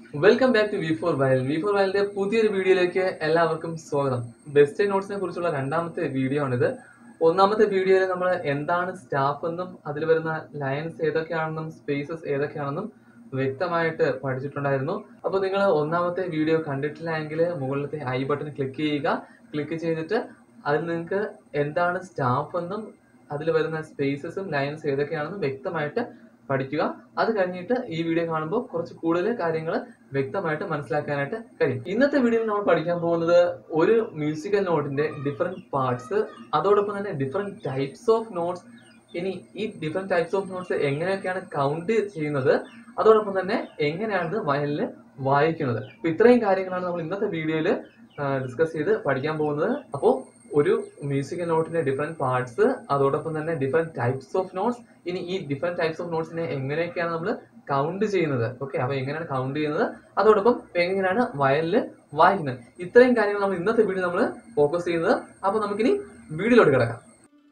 welcome back to V four Vayal V four വയലിന്റെ പുതിയൊരു വീഡിയോയിലേക്ക് എല്ലാവർക്കും സ്വാഗതം ബെസ്റ്റ് നോട്ട്സിനെ കുറിച്ചുള്ള രണ്ടാമത്തെ വീഡിയോ ആണിത് ഒന്നാമത്തെ വീഡിയോയിൽ നമ്മൾ എന്താണ് സ്റ്റാഫ് എന്നും അതിൽ വരുന്ന ലൈൻസ് ഏതൊക്കെയാണെന്നും സ്പേസസ് ഏതൊക്കെയാണെന്നും വ്യക്തമായിട്ട് പഠിച്ചിട്ടുണ്ടായിരുന്നു അപ്പോൾ നിങ്ങൾ ഒന്നാമത്തെ വീഡിയോ കണ്ടിട്ടില്ല എങ്കിൽ മുകളിലത്തെ ഐ ബട്ടൺ ക്ലിക്ക് ചെയ്യുക ക്ലിക്ക് ചെയ്തിട്ട് അതിൽ നിങ്ങൾക്ക് എന്താണ് സ്റ്റാഫ് എന്നും അതിൽ വരുന്ന സ്പേസസും ലൈൻസ് ഏതൊക്കെയാണെന്നും വ്യക്തമായിട്ട് പഠിക്കുക അത് കഴിഞ്ഞിട്ട് ഈ വീഡിയോ കാണുമ്പോൾ കുറച്ച് കൂടുതൽ കാര്യങ്ങൾ വ്യക്തമായിട്ട് മനസ്സിലാക്കാനായിട്ട് കഴിയും ഇന്നത്തെ വീഡിയോയിൽ നമ്മൾ പഠിക്കാൻ പോകുന്നത് ഒരു മ്യൂസിക്കൽ നോട്ടിന്റെ ഡിഫറെന്റ് പാർട്സ് അതോടൊപ്പം തന്നെ ഡിഫറെന്റ് ടൈപ്സ് ഓഫ് നോട്ട്സ് ഇനി ഈ ഡിഫറെന്റ് ടൈപ്സ് ഓഫ് നോട്ട്സ് എങ്ങനെയൊക്കെയാണ് കൗണ്ട് ചെയ്യുന്നത് അതോടൊപ്പം തന്നെ എങ്ങനെയാണ് വയലിൽ വായിക്കുന്നത് അപ്പൊ ഇത്രയും കാര്യങ്ങളാണ് നമ്മൾ ഇന്നത്തെ വീഡിയോയിൽ ഡിസ്കസ് ചെയ്ത് പഠിക്കാൻ പോകുന്നത് അപ്പോൾ ഒരു മ്യൂസിക്കൽ നോട്ടിന്റെ ഡിഫറെന്റ് പാർട്സ് അതോടൊപ്പം തന്നെ ഡിഫറെന്റ് ടൈപ്സ് ഓഫ് നോട്ട്സ് ഇനി ഈ ഡിഫറെന്റ് ടൈപ്സ് ഓഫ് നോട്ട്സിനെ എങ്ങനെയൊക്കെയാണ് നമ്മൾ കൗണ്ട് ചെയ്യുന്നത് ഓക്കെ അപ്പൊ എങ്ങനെയാണ് കൗണ്ട് ചെയ്യുന്നത് അതോടൊപ്പം എങ്ങനെയാണ് വയലിൽ വായിക്കുന്നത് ഇത്രയും കാര്യങ്ങൾ നമ്മൾ ഇന്നത്തെ വീഡിയോ നമ്മൾ ഫോക്കസ് ചെയ്യുന്നത് അപ്പൊ നമുക്കിനി വീഡിയോയിലോട്ട് കിടക്കാം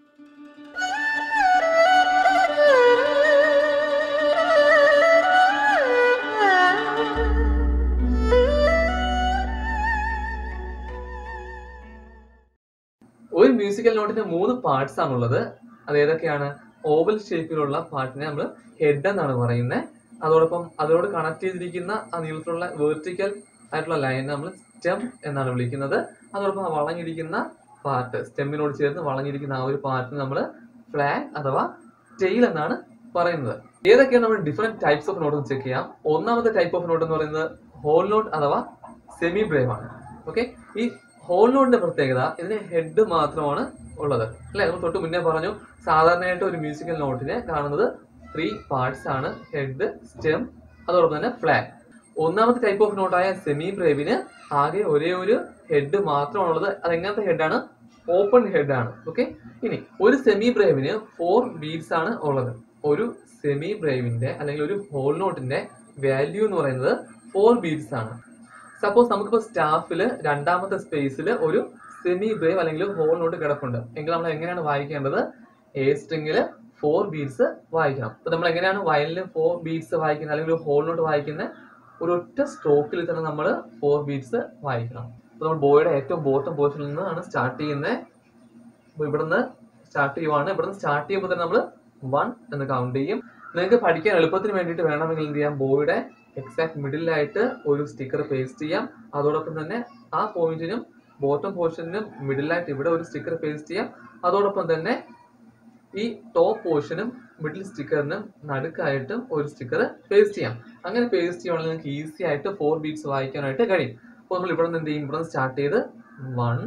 ഒരു മ്യൂസിക്കൽ നോട്ടിന്റെ മൂന്ന് പാർട്സ് ആണുള്ളത് അത് ഏതൊക്കെയാണ് ഓവൽ ഷേപ്പിലുള്ള പാർട്ടിനെ നമ്മൾ ഹെഡ് എന്നാണ് പറയുന്നത് അതോടൊപ്പം അതിനോട് കണക്ട് ചെയ്തിരിക്കുന്ന ആ നീളത്തിലുള്ള വേർട്ടിക്കൽ ആയിട്ടുള്ള ലൈൻ നമ്മൾ സ്റ്റെം എന്നാണ് വിളിക്കുന്നത് അതോടൊപ്പം ആ വളഞ്ഞിരിക്കുന്ന പാർട്ട് സ്റ്റെമ്മിനോട് ചേർന്ന് വളഞ്ഞിരിക്കുന്ന ആ ഒരു പാർട്ടിന് നമ്മൾ ഫ്ലാഗ് അഥവാ ടെയിൽ എന്നാണ് പറയുന്നത് ഏതൊക്കെയാണ് നമ്മൾ different types of note check ചെയ്യാം ഒന്നാമത്തെ ടൈപ്പ് ഓഫ് നോട്ട് എന്ന് പറയുന്നത് ഹോൾ നോട്ട് അഥവാ സെമി ബ്രേവ് ആണ് ഓക്കെ ഈ ഹോൾ നോട്ടിന്റെ പ്രത്യേകത ഇതിന് ഹെഡ് മാത്രമാണ് ഉള്ളത് അല്ലെ നമ്മൾ തൊട്ട് മുന്നേ പറഞ്ഞു സാധാരണയായിട്ട് ഒരു മ്യൂസിക്കൽ നോട്ടിനെ കാണുന്നത് ത്രീ പാർട്സ് ആണ് ഹെഡ് സ്റ്റെം അതോടൊപ്പം തന്നെ ഫ്ലാഗ് ഒന്നാമത്തെ ടൈപ്പ് ഓഫ് നോട്ടായ സെമി ബ്രേവിന് ആകെ ഒരേ ഒരു ഹെഡ് മാത്രമാണുള്ളത് അത് എങ്ങനത്തെ ഹെഡാണ് ഓപ്പൺ ഹെഡ് ആണ് ഓക്കെ ഇനി ഒരു സെമി ബ്രേവിന് ഫോർ ബീഡ്സ് ആണ് ഉള്ളത് ഒരു സെമി ബ്രേവിന്റെ അല്ലെങ്കിൽ ഒരു ഹോൾ നോട്ടിന്റെ വാല്യൂ എന്ന് പറയുന്നത് ഫോർ ബീഡ്സ് ആണ് സപ്പോസ് നമുക്കിപ്പോൾ സ്റ്റാഫിൽ രണ്ടാമത്തെ സ്പേസിൽ ഒരു സെമി ബ്രേവ് അല്ലെങ്കിൽ ഹോൾ നോട്ട് കിടപ്പുണ്ട് എങ്കിൽ നമ്മൾ എങ്ങനെയാണ് വായിക്കേണ്ടത് എ സ്ട്രിങ്ങിൽ ഫോർ ബീഡ്സ് വായിക്കണം അപ്പൊ നമ്മൾ എങ്ങനെയാണ് വയലിൽ ഫോർ ബീഡ്സ് വായിക്കുന്നത് അല്ലെങ്കിൽ ഒരു ഹോൾ നോട്ട് വായിക്കുന്നത് ഒരൊറ്റ സ്ട്രോക്കിൽ തന്നെ നമ്മൾ ഫോർ ബീഡ്സ് വായിക്കണം അപ്പൊ നമ്മൾ ബോയുടെ ഏറ്റവും ബോട്ടം പോർഷനിൽ നിന്നാണ് സ്റ്റാർട്ട് ചെയ്യുന്നത് അപ്പൊ ഇവിടുന്ന് സ്റ്റാർട്ട് ചെയ്യുവാണ് ഇവിടുന്ന് സ്റ്റാർട്ട് ചെയ്യുമ്പോൾ തന്നെ നമ്മൾ വൺ എന്ന് കൗണ്ട് ചെയ്യും നിങ്ങൾക്ക് പഠിക്കാൻ എളുപ്പത്തിന് വേണ്ടിയിട്ട് വേണമെങ്കിൽ എന്ത് ചെയ്യാം ബോയുടെ എക്സാക്ട് മിഡിലായിട്ട് ഒരു സ്റ്റിക്കർ പേസ്റ്റ് ചെയ്യാം അതോടൊപ്പം തന്നെ ആ പോയിന്റിനും ബോട്ടം പോർഷനിനും മിഡിലായിട്ട് ഇവിടെ ഒരു സ്റ്റിക്കർ പേസ്റ്റ് ചെയ്യാം അതോടൊപ്പം തന്നെ ഈ ടോപ്പ് പോർഷനും മിഡിൽ സ്റ്റിക്കറിനും നടുക്കായിട്ടും ഒരു സ്റ്റിക്കർ പേസ്റ്റ് ചെയ്യാം അങ്ങനെ പേസ്റ്റ് ചെയ്യുവാണെങ്കിൽ നിങ്ങൾക്ക് ഈസി ആയിട്ട് ഫോർ ബീറ്റ്സ് വായിക്കാനായിട്ട് കഴിയും അപ്പോൾ നമ്മൾ ഇവിടെ നിന്ന് എന്ത് ചെയ്യും ഇവിടെ നിന്ന് സ്റ്റാർട്ട് ചെയ്ത് വൺ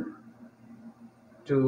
ടു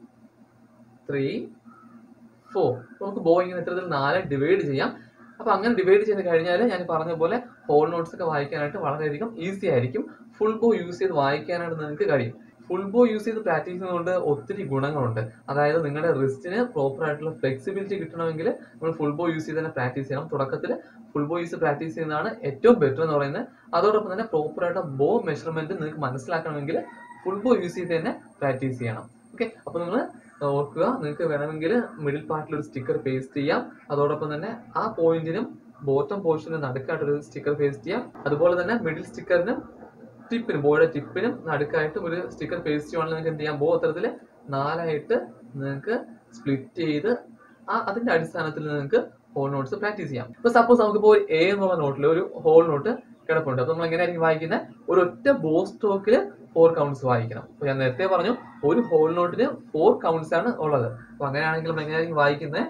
ത്രീ ഫോർ നമുക്ക് ബോ ഇങ്ങനെ ഇത്തരത്തിൽ നാല് ഡിവൈഡ് ചെയ്യാം അപ്പൊ അങ്ങനെ ഡിവൈഡ് ചെയ്ത് കഴിഞ്ഞാൽ ഞാൻ പറഞ്ഞ പോലെ ഹോൾ നോട്ട്സ് ഒക്കെ വായിക്കാനായിട്ട് വളരെയധികം ഈസി ആയിരിക്കും ഫുൾ ബോ യൂസ് ചെയ്ത് വായിക്കാനായിട്ട് നിങ്ങൾക്ക് കഴിയും ഫുൾ ബോ യൂസ് ചെയ്ത് പ്രാക്ടീസ് ചെയ്യുന്നതുകൊണ്ട് ഒത്തിരി ഗുണങ്ങളുണ്ട് അതായത് നിങ്ങളുടെ റിസ്റ്റിന് പ്രോപ്പർ ആയിട്ടുള്ള ഫ്ലെക്സിബിലിറ്റി കിട്ടണമെങ്കിൽ നമ്മൾ ഫുൾ ബോ യൂസ് ചെയ്ത് തന്നെ പ്രാക്ടീസ് ചെയ്യണം തുടക്കത്തിൽ ഫുൾ ബോ യൂസ് പ്രാക്ടീസ് ചെയ്യുന്നതാണ് ഏറ്റവും ബെറ്റർ എന്ന് പറയുന്നത് അതോടൊപ്പം തന്നെ പ്രോപ്പർ ആയിട്ട് ബോ മെഷർമെന്റ് നിങ്ങൾക്ക് മനസ്സിലാക്കണമെങ്കിൽ ഫുൾ ബോ യൂസ് ചെയ്ത് തന്നെ പ്രാക്ടീസ് ചെയ്യണം ഓക്കെ അപ്പൊ നിങ്ങൾ ഓർക്കുക നിങ്ങൾക്ക് വേണമെങ്കിൽ മിഡിൽ പാർട്ടിൽ ഒരു സ്റ്റിക്കർ പേസ്റ്റ് ചെയ്യാം അതോടൊപ്പം തന്നെ ആ പോയിന്റിനും ബോട്ടം പോർഷനും നടുക്കായിട്ട് ഒരു സ്റ്റിക്കർ പേസ്റ്റ് ചെയ്യാം അതുപോലെ തന്നെ മിഡിൽ സ്റ്റിക്കറിനും ടിപ്പിനും ബോയുടെ ടിപ്പിനും നടുക്കായിട്ടും ഒരു സ്റ്റിക്കർ പേസ്റ്റ് ചെയ്യുവാണെങ്കിൽ നിങ്ങൾക്ക് എന്ത് ചെയ്യാം ബോ അത്തരത്തിൽ നാലായിട്ട് നിങ്ങൾക്ക് സ്പ്ലിറ്റ് ചെയ്ത് ആ അതിന്റെ അടിസ്ഥാനത്തിൽ നിങ്ങൾക്ക് ഹോൾ നോട്ട്സ് പ്രാക്ടീസ് ചെയ്യാം ഇപ്പൊ സപ്പോസ് നമുക്കിപ്പോൾ ഒരു എ എന്നുള്ള നോട്ടിൽ ഒരു ഹോൾ നോട്ട് കിടപ്പുണ്ട് അപ്പൊ നമ്മൾ എങ്ങനെയായിരിക്കും വായിക്കുന്നത് ഒരു ഒറ്റ ബോ സ്ട്രോക്കിൽ ഫോർ കൗണ്ട്സ് വായിക്കണം അപ്പൊ ഞാൻ നേരത്തെ പറഞ്ഞു ഒരു ഹോൾ നോട്ടിന് ഫോർ കൗണ്ട്സ് ആണ് ഉള്ളത് അപ്പൊ അങ്ങനെയാണെങ്കിൽ നമ്മൾ എങ്ങനെയായിരിക്കും വായിക്കുന്നത്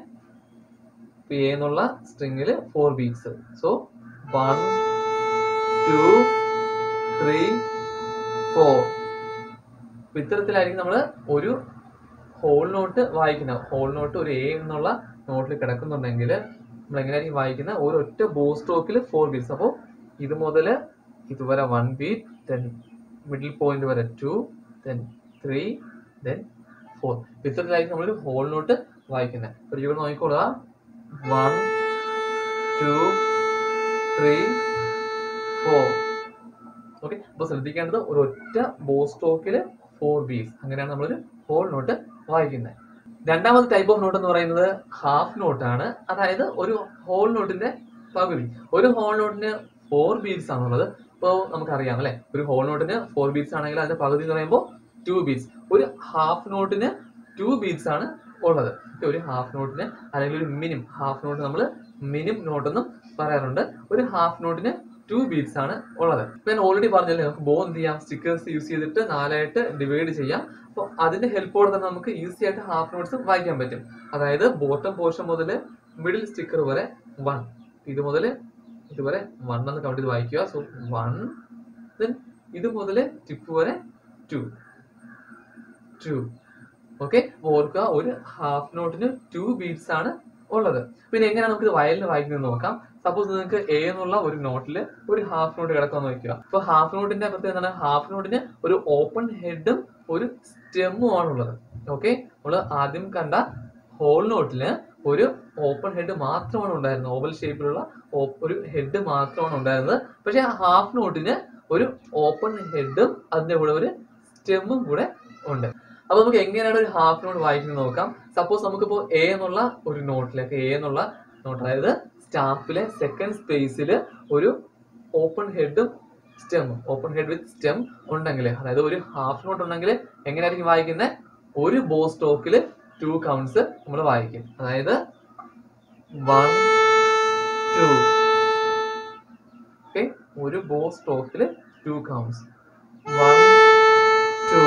എ എന്നുള്ള സ്ട്രിങ്ങിൽ four beats so one two three four ഇത്തരത്തിലായിരിക്കും നമ്മൾ ഒരു ഹോൾ നോട്ട് വായിക്കുന്നത് ഹോൾ നോട്ട് ഒരു എ എന്നുള്ള നോട്ടിൽ കിടക്കുന്നുണ്ടെങ്കിൽ നമ്മൾ എങ്ങനെയായിരിക്കും വായിക്കുന്നത് ഒരൊറ്റ ബോ സ്ട്രോക്കിൽ ഫോർ ബീറ്റ്സ് അപ്പോൾ ഇത് മുതൽ ഇതുവരെ one beat then middle point വരെ two then three then four ഇത്തരത്തിലായിരിക്കും നമ്മൾ ഹോൾ നോട്ട് വായിക്കുന്നത് ഒരു ഇവിടെ നോക്കിക്കോളുക one two three four okay അപ്പോൾ ശ്രദ്ധിക്കേണ്ടത് ഒരു ഒറ്റ ബോ സ്ട്രോക്കിൽ ഫോർ ബീസ് അങ്ങനെയാണ് നമ്മളൊരു ഹോൾ നോട്ട് വായിക്കുന്നത് രണ്ടാമത്തെ ടൈപ്പ് ഓഫ് നോട്ട് എന്ന് പറയുന്നത് ഹാഫ് നോട്ടാണ് അതായത് ഒരു ഹോൾ നോട്ടിന്റെ പകുതി ഒരു ഹോൾ നോട്ടിന് ഫോർ ബീറ്റ്സ് ആണുള്ളത് ഇപ്പോൾ നമുക്കറിയാം അല്ലെ ഒരു ഹോൾ നോട്ടിന് ഫോർ ബീറ്റ്സ് ആണെങ്കിൽ അതിന്റെ പകുതി എന്ന് പറയുമ്പോൾ ടു ബീറ്റ്സ് ഒരു ഹാഫ് നോട്ടിന് ടു ബീറ്റ്സ് ആണ് ഉള്ളത് Okay, ഒരു ഹാഫ് നോട്ടിന് അല്ലെങ്കിൽ ഒരു മിനിം ഹാഫ് നോട്ട് നമ്മൾ മിനിം നോട്ട് എന്നും പറയാറുണ്ട് ഒരു ഹാഫ് നോട്ടിന് ടു ബീറ്റ്സ് ആണ് ഉള്ളത് ഇപ്പൊ ഞാൻ ഓൾറെഡി പറഞ്ഞല്ലേ നമുക്ക് ബോ എന്ത് ചെയ്യാം സ്റ്റിക്കേഴ്സ് യൂസ് ചെയ്തിട്ട് നാലായിട്ട് ഡിവൈഡ് ചെയ്യാം അപ്പോൾ അതിന്റെ ഹെൽപ്പോടെ തന്നെ നമുക്ക് ഈസി ആയിട്ട് ഹാഫ് നോട്ട്സ് വായിക്കാൻ പറ്റും അതായത് ബോട്ടം പോർഷൻ മുതൽ മിഡിൽ സ്റ്റിക്കർ വരെ വൺ ഇത് മുതൽ ഇതുവരെ വൺ എന്ന് കൗണ്ട് ചെയ്ത് വായിക്കുക സോ വൺ ദെൻ ഇത് മുതൽ ടിപ്പ് വരെ ടു ടു ഓക്കെ ഓർക്കുക ഒരു ഹാഫ് നോട്ടിന് ടു ബീറ്റ്സ് ആണ് ഉള്ളത് പിന്നെ എങ്ങനെയാണ് നമുക്ക് ഇത് വയലിന് വായിക്കുന്നത് നോക്കാം സപ്പോസ് നിങ്ങൾക്ക് എ എന്നുള്ള ഒരു നോട്ടിൽ ഒരു ഹാഫ് നോട്ട് കിടക്കാന്ന് വെക്കുക ഇപ്പൊ ഹാഫ് നോട്ടിന്റെ പ്രത്യേകത എന്താണ് ഹാഫ് നോട്ടിന് ഒരു ഓപ്പൺ ഹെഡും ഒരു സ്റ്റെമ്മും ആണുള്ളത് ഓക്കെ നമ്മൾ ആദ്യം കണ്ട ഹോൾ നോട്ടില് ഒരു ഓപ്പൺ ഹെഡ് മാത്രമാണ് ഉണ്ടായിരുന്നത് ഓവൽ ഷേപ്പിലുള്ള ഒരു ഹെഡ് മാത്രമാണ് ഉണ്ടായിരുന്നത് പക്ഷെ ഹാഫ് നോട്ടിന് ഒരു ഓപ്പൺ ഹെഡും അതിന്റെ കൂടെ ഒരു സ്റ്റെമ്മും കൂടെ ഉണ്ട് അപ്പൊ നമുക്ക് എങ്ങനെയാണ് ഒരു ഹാഫ് നോട്ട് വായിക്കുന്നത് നോക്കാം സപ്പോസ് നമുക്കിപ്പോ എ എന്നുള്ള ഒരു നോട്ടിലേക്ക് എ എന്നുള്ള നോട്ട് അതായത് സ്റ്റാഫിലെ സെക്കൻഡ് സ്പേസിൽ ഒരു ഓപ്പൺ ഹെഡും സ്റ്റെമ്മും ഓപ്പൺ ഹെഡ് വിത്ത് സ്റ്റെം ഉണ്ടെങ്കിൽ അതായത് ഒരു ഹാഫ് നോട്ട് ഉണ്ടെങ്കിൽ എങ്ങനെയായിരിക്കും വായിക്കുന്നത് ഒരു ബോ സ്റ്റോക്കിൽ ടു കൗണ്ട്സ് നമ്മൾ വായിക്കും അതായത് വൺ ടു ഓക്കെ ഒരു ബോ സ്റ്റോക്കിൽ ടു കൗണ്ട്സ് വൺ ടു